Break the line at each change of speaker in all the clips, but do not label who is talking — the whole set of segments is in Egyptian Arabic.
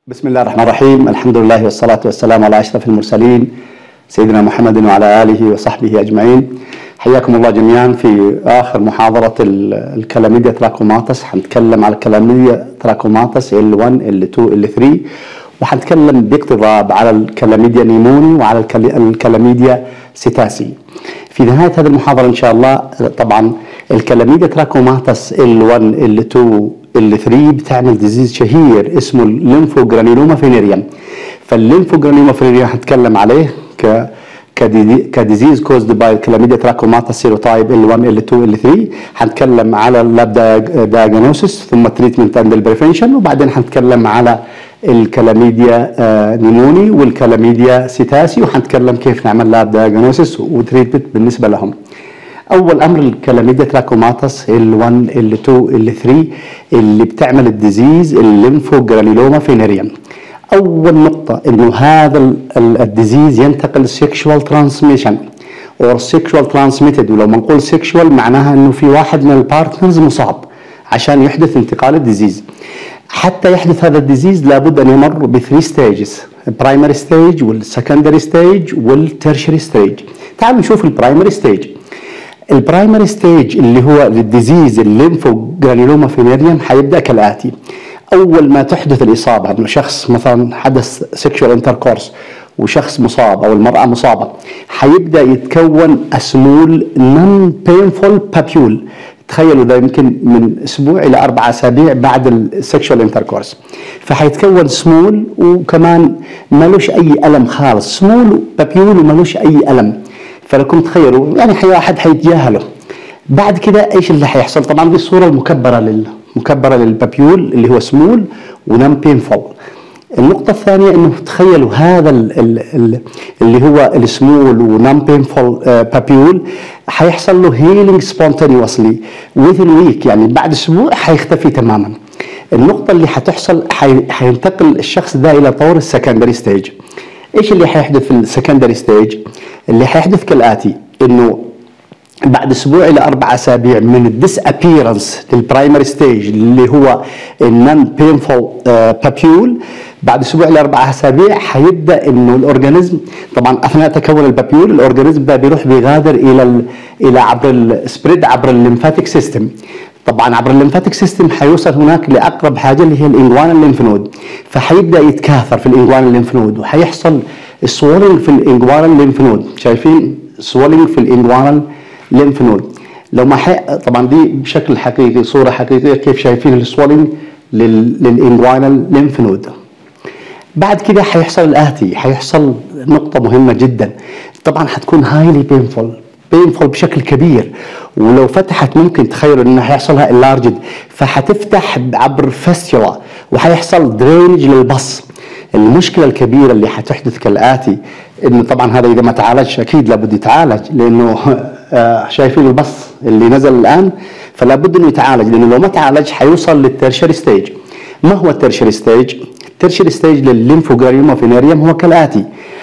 بسم الله الرحمن الرحيم الحمد لله والصلاة والسلام على أشرف المرسلين سيدنا محمد وعلى آله وصحبه أجمعين حياكم الله جميعا في آخر محاضرة ال- الكلاميديا تراكوماتس حنتكلم على الكلاميديا تراكوماتس L1 L2 L3 وحنتكلم باقتضاب على الكلاميديا نيموني وعلى الكل- الكلاميديا سيتاسي في نهاية هذه المحاضرة إن شاء الله طبعا الكلاميديا تراكوماتس L1 L2 L3 بتعمل ديزيز شهير اسمه الليمفوجرانيلوما فينيريوم فالليمفوجرانيلوما فينيريوم هنتكلم عليه ك كدي- كديزيز كوزد باي كلاميديا تراكوماتا سيروتايب L1 L2 L3 هنتكلم على اللاب دايجنوسيس ثم تريتمنت اند البريفنشن وبعدين هنتكلم على الكلاميديا آه، نيموني والكلاميديا سيتاسي وهنتكلم كيف نعمل لاب دايجنوسيس وتريتمنت بالنسبه لهم. اول امر الكلاميديا تراكوماتس ال1 ال2 ال3 اللي بتعمل الديزيز الليمفوجرانيلوما فينيريوم اول نقطه انه هذا ال- ال- الديزيز ينتقل سيكشوال ترانسميشن اور سيكشوال ترانسميتد ولو ما نقول سيكشوال معناها انه في واحد من البارتنرز مصاب عشان يحدث انتقال الديزيز حتى يحدث هذا الديزيز لابد ان يمر بثري ستيجز البرايمري ستيج والسكندري ستيج والترشري ستيج تعالوا نشوف البرايمري ستيج البرايمري ستيج اللي هو الديزيز الليمفوجرانيلوما فينيريوم حيبدا كالاتي اول ما تحدث الاصابه انه شخص مثلا حدث سيكشوال انتركورس وشخص مصاب او المراه مصابه حيبدا يتكون اسمول نون بينفول بابيول تخيلوا ده يمكن من اسبوع الى اربع اسابيع بعد السكشوال انتركورس فحيتكون سمول وكمان ملوش اي الم خالص سمول بابيول وملوش اي الم فلكم تخيلوا يعني حي واحد حيتجاهله بعد كده ايش اللي حيحصل طبعا دي الصوره المكبره لل مكبره للبابيول اللي هو سمول ونم بينفول النقطة الثانية انه تخيلوا هذا ال ال ال اللي هو السمول ونام بينفول بابيول حيحصل له هيلينج سبونتينيوسلي within ويك يعني بعد اسبوع حيختفي تماما. النقطة اللي حتحصل حي حينتقل الشخص ده الى طور السكندري ستيج. ايش اللي حيحدث في السكندري ستيج؟ اللي حيحدث كالاتي انه بعد اسبوع الى اربع اسابيع من الديس ابييرنس للبرايمري ستيج اللي هو النون بينفول بابيول بعد اسبوع الى اربع اسابيع حيبدا انه الاورجانيزم طبعا اثناء تكون البابيول الاورجانيزم ده بيروح بيغادر الى ال الى عبر السبريد عبر الليمفاتيك سيستم طبعا عبر الليمفاتيك سيستم حيوصل هناك لاقرب حاجه اللي هي الانجوانا الليمف نود فحيبدا يتكاثر في الانجوانا الليمف نود وحيحصل سوولينج في الانجوانا الليمف نود شايفين سوولينج في الانجوانا ليمف نود لو ما حي... طبعا دي بشكل حقيقي صوره حقيقيه كيف شايفين السوولينج لل... للانجوانال ليمف نود بعد كده حيحصل الاتي حيحصل نقطه مهمه جدا طبعا حتكون هايلي بينفول بينفول بشكل كبير ولو فتحت ممكن تخيلوا انه حيحصلها اللارجد فحتفتح عبر فستيولا وحيحصل درينج للبص المشكلة الكبيرة اللي حتحدث كالآتي إنه طبعا هذا إذا ما تعالجش أكيد لابد يتعالج لأنه آه، شايفين البص اللي نزل الآن فلا بد إنه يتعالج لأنه لو ما تعالج حيوصل للترشري ستيج ما هو الترشري ستيج؟ الترشري ستيج للليمفوجرانيوما فينيريوم هو كالآتي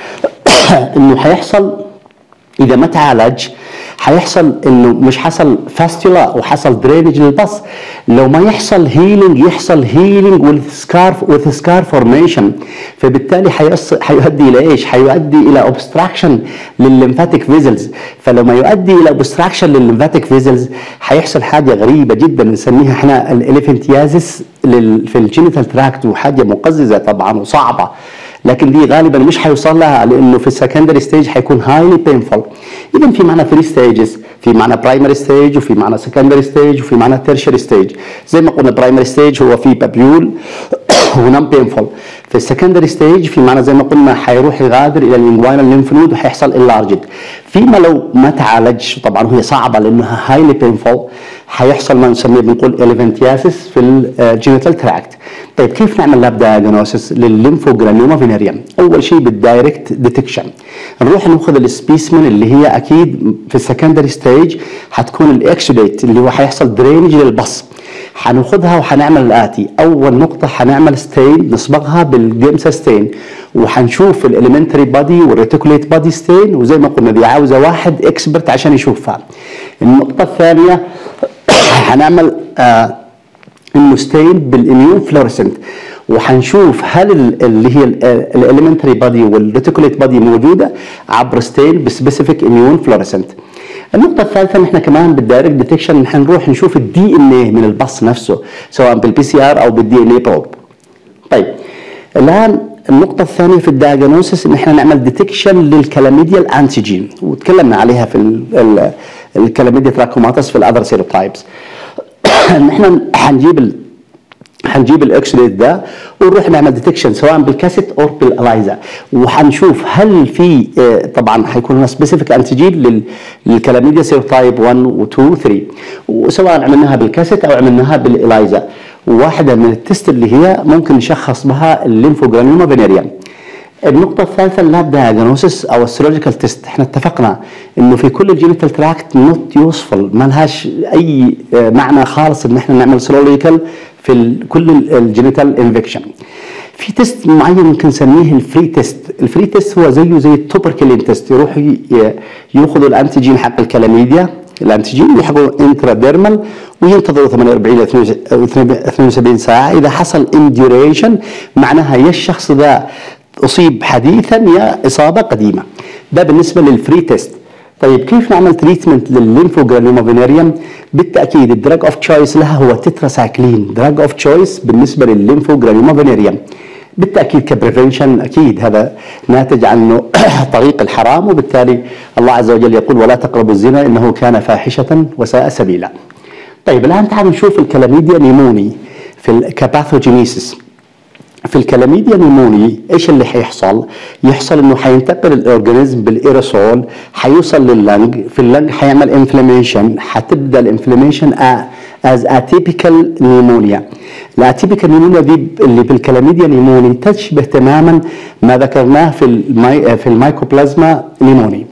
إنه حيحصل اذا ما تعالج حيحصل انه مش حصل فاستولا وحصل درينج للبص لو ما يحصل هيلينج يحصل هيلينج وذ سكار وذ سكار فورميشن فبالتالي حيص- حيؤدي الى ايش؟ حيؤدي الى اوبستراكشن للليمفاتيك فيزلز فلو ما يؤدي الى اوبستراكشن للليمفاتيك فيزلز حيحصل حاجه غريبه جدا نسميها احنا الاليفنتيازيس في الجينيتال تراكت وحاجه مقززه طبعا وصعبه لكن دي غالبا مش حيوصل لها لانه في السكندري ستيج حيكون هايلي بينفول اذا في معنا 3 ستيجز في معنا برايمري ستيج وفي معنا سكندري ستيج وفي معنا تيرشري ستيج زي ما قلنا برايمري ستيج هو في بابيول ونم بينفول في السكندري ستيج في معنا زي ما قلنا حيروح يغادر الى الانجوانا الليمف نود وحيحصل اللارجد فيما لو ما تعالج طبعا هي صعبه لانها هايلي بينفول حيحصل ما نسميه بنقول اليفنتياسيس في الجينيتال تراكت طيب كيف نعمل لاب دايجنوسيس للليمفوجرانيوما فينيريوم اول شيء بالدايركت ديتكشن نروح ناخذ السبيسمن اللي هي اكيد في السكندري ستيج حتكون الاكسوديت اللي هو حيحصل درينج للبص حناخذها وحنعمل الاتي اول نقطه حنعمل ستين نصبغها بالجيمسا ستين وحنشوف الاليمنتري بادي والريتيكوليت بادي ستين وزي ما قلنا دي عاوزه واحد اكسبرت عشان يشوفها النقطه الثانيه حنعمل آه انه ستين بالاميون فلورسنت وحنشوف هل اللي هي الاليمنتري بادي والريتيكوليت بادي موجوده عبر ستين بسبيسيفيك اميون فلوريسنت النقطة الثالثة ان احنا كمان بالدايركت ديتكشن حنروح نشوف الدي ان اي من البص نفسه سواء بالبي سي ار او بالدي ان اي بروب. طيب الان النقطة الثانية في الدياجنوسيس ان احنا نعمل ديتكشن للكلاميديا الانتيجين وتكلمنا عليها في الكلاميديا تراكوماتس في الاذر سيروتايبس. ان احنا حنجيب حنجيب الاكس راي ده ونروح نعمل ديتكشن سواء بالكاسيت او بالالايزا وحنشوف هل في طبعا حيكون هنا سبيسيفيك انتيجين للكلاميديا سيروتايب 1 و 2 و 3 وسواء عملناها بالكاسيت او عملناها بالالايزا واحده من التست اللي هي ممكن نشخص بها الليمفوجرانيوما فينيريان النقطة الثالثة اللاب دايجنوسيس أو السيرولوجيكال تيست، احنا اتفقنا إنه في كل الجينيتال تراكت نوت يوسفل ما لهاش أي معنى خالص إن احنا نعمل سيرولوجيكال في كل الجينيتال انفكشن. في تيست معين ممكن نسميه الفري تيست، الفري تيست هو زيه زي التوبركلين تيست يروحوا ياخذوا الانتيجين حق الكلاميديا الانتيجين يلحقوا انتراديرمال وينتظروا 48 ل 72 ساعه اذا حصل انديوريشن معناها يا الشخص ذا اصيب حديثا يا اصابه قديمه ده بالنسبه للفري تيست طيب كيف نعمل تريتمنت للليمفوجرانيوما فينيريوم بالتاكيد الدراج اوف تشويس لها هو تتراسايكلين دراج اوف تشويس بالنسبه للليمفوجرانيوما فينيريوم بالتاكيد كبريفنشن اكيد هذا ناتج عنه طريق الحرام وبالتالي الله عز وجل يقول ولا تقربوا الزنا انه كان فاحشه وساء سبيلا. طيب الان تعالوا نشوف الكلاميديا نيموني في الكاباثوجينيسيس في الكلاميديا نيموني ايش اللي حيحصل؟ يحصل انه حينتقل الاورجانيزم بالايروسول حيوصل لللنج، في اللنج حيعمل انفلاميشن، حتبدا الانفلاميشن از اتيبيكال نيمونيا. الاتيبيكال نيمونيا دي اللي بالكلاميديا نيموني تشبه تماما ما ذكرناه في المي في المايكوبلازما نيموني.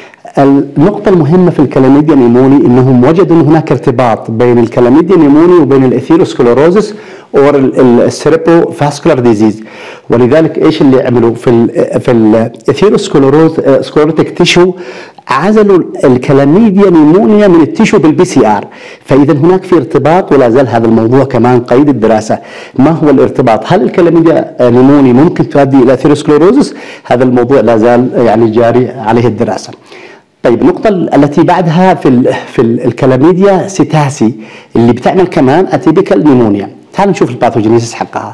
النقطة المهمة في الكلاميديا نيموني انهم وجدوا ان هناك ارتباط بين الكلاميديا نيموني وبين الاثيروسكلوروزس اور السيربرو فاسكولار ديزيز ولذلك ايش اللي عملوا في ال في الاثيروسكلوروتيك تيشو عزلوا الكلاميديا نيمونيا من التيشو بالبي سي ار فاذا هناك في ارتباط ولا زال هذا الموضوع كمان قيد الدراسه ما هو الارتباط هل الكلاميديا نيموني ممكن تؤدي الى اثيروسكلوروزس هذا الموضوع لا زال يعني جاري عليه الدراسه طيب النقطة التي بعدها في ال في ال الكلاميديا سيتاسي اللي بتعمل كمان اتيبيكال نيمونيا تعالوا نشوف الباثوجينيسيس حقها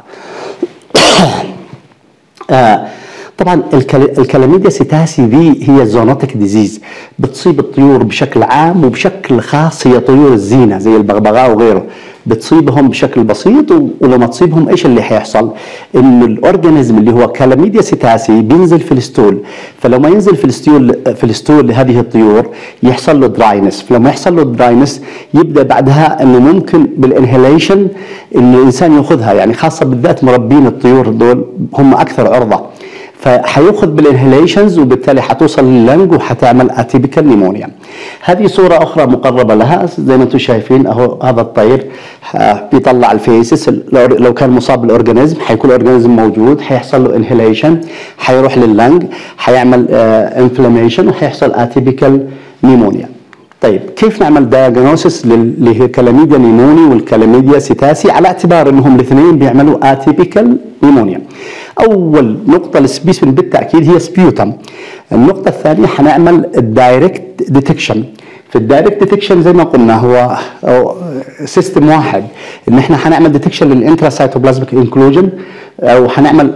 آه طبعا الكلاميديا سيتاسي دي هي زونوتيك ديزيز بتصيب الطيور بشكل عام وبشكل خاص هي طيور الزينه زي البغبغاء وغيره بتصيبهم بشكل بسيط ولما تصيبهم ايش اللي حيحصل؟ انه الاورجانيزم اللي هو كلاميديا سيتاسي بينزل في الستول فلما ينزل في الستول في الستول لهذه الطيور يحصل له دراينس فلما يحصل له دراينس يبدا بعدها انه ممكن بالانهيليشن انه الانسان ياخذها يعني خاصه بالذات مربين الطيور دول هم اكثر عرضه فحياخذ بالانهيليشنز وبالتالي حتوصل لللنج وحتعمل اتيبيكال نيمونيا هذه صوره اخرى مقربه لها زي ما انتم شايفين اهو هذا الطير بيطلع الفيسس لو كان مصاب بالاورجانيزم حيكون الاورجانيزم موجود حيحصل له انهيليشن حيروح لللنج حيعمل انفلاميشن وحيحصل اتيبيكال نيمونيا طيب كيف نعمل دايجنوسيس اللي هي كلاميديا نيموني والكلاميديا سيتاسي على اعتبار انهم الاثنين بيعملوا اتيبيكال نيمونيا اول نقطه للسبيسمن بالتاكيد هي سبيوتم النقطه الثانيه حنعمل الدايركت ديتكشن في الدايركت ديتكشن زي ما قلنا هو سيستم واحد ان احنا حنعمل ديتكشن للانتراسيتوبلازميك انكلوجن او حنعمل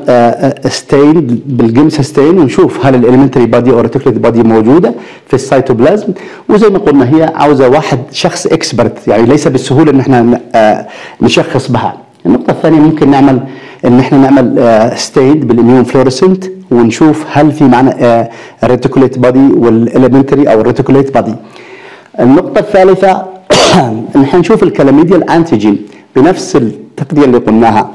ستين بالجيمس ستين ونشوف هل الاليمنتري بادي او ريتيكوليت بادي موجوده في السيتوبلازم وزي ما قلنا هي عاوزه واحد شخص اكسبرت يعني ليس بالسهوله ان احنا نشخص بها النقطه الثانيه ممكن نعمل ان احنا نعمل ستيد بالاميون فلوريسنت ونشوف هل في معنا ريتيكوليت بادي والاليمنتري او الريتيكوليت بادي النقطة الثالثة ان احنا نشوف الكلاميديا الانتيجين بنفس التقنية اللي قلناها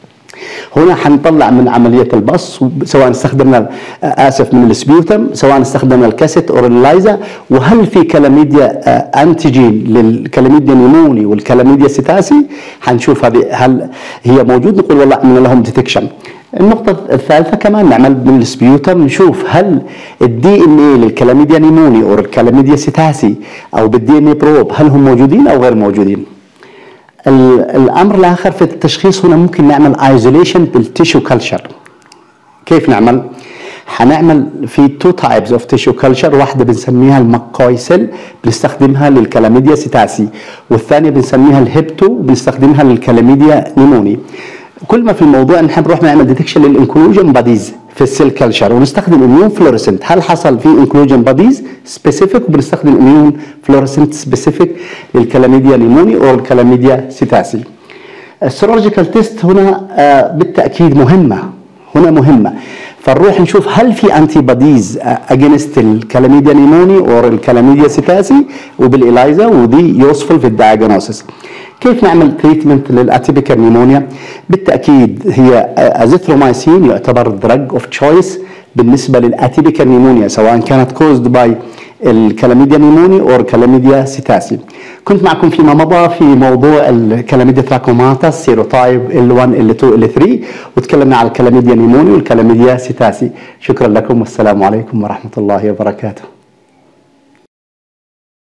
هنا حنطلع من عملية البص سواء استخدمنا آسف من السبيوتم سواء استخدمنا الكاسيت أو اللايزا وهل في كلاميديا أنتيجين للكلاميديا نيموني والكلاميديا سيتاسي حنشوف هذه هل هي موجود نقول والله عملنا لهم ديتكشن النقطة الثالثة كمان نعمل من السبيوتم نشوف هل الدي ان اي للكلاميديا نيموني او الكلاميديا سيتاسي او بالدي ان اي بروب هل هم موجودين او غير موجودين؟ الامر الاخر في التشخيص هنا ممكن نعمل ايزوليشن بالتيشو كلتشر كيف نعمل؟ هنعمل في تو تايبس اوف تيشو كلتشر واحده بنسميها المكوي سيل بنستخدمها للكلاميديا سيتاسي والثانيه بنسميها الهيبتو بنستخدمها للكلاميديا نيموني كل ما في الموضوع ان احنا بنروح نعمل ديتكشن للانكلوجن باديز في السيل كلتشر ونستخدم اميون فلوريسنت هل حصل في انكلوجن باديز سبيسيفيك وبنستخدم اميون فلوريسنت سبيسيفيك للكلاميديا نيموني او الكلاميديا سيتاسي السيرولوجيكال تيست هنا آه بالتاكيد مهمه هنا مهمه فنروح نشوف هل في انتي بوديز اجينست الكلاميديا نيموني او الكلاميديا سيتاسي وبالإلايزا ودي يوسفل في الدايجنوسيس كيف نعمل تريتمنت للاتيبيكال نيمونيا بالتاكيد هي ازيثرومايسين يعتبر دراج اوف تشويس بالنسبه للاتيبيكال نيمونيا سواء كانت كوزد باي الكلاميديا نيموني او الكلاميديا سيتاسي كنت معكم فيما مضى في موضوع الكلاميديا تراكوماتا سيروتايب L1 L2 L3 وتكلمنا على الكلاميديا نيموني والكلاميديا سيتاسي شكرا لكم والسلام عليكم ورحمه الله وبركاته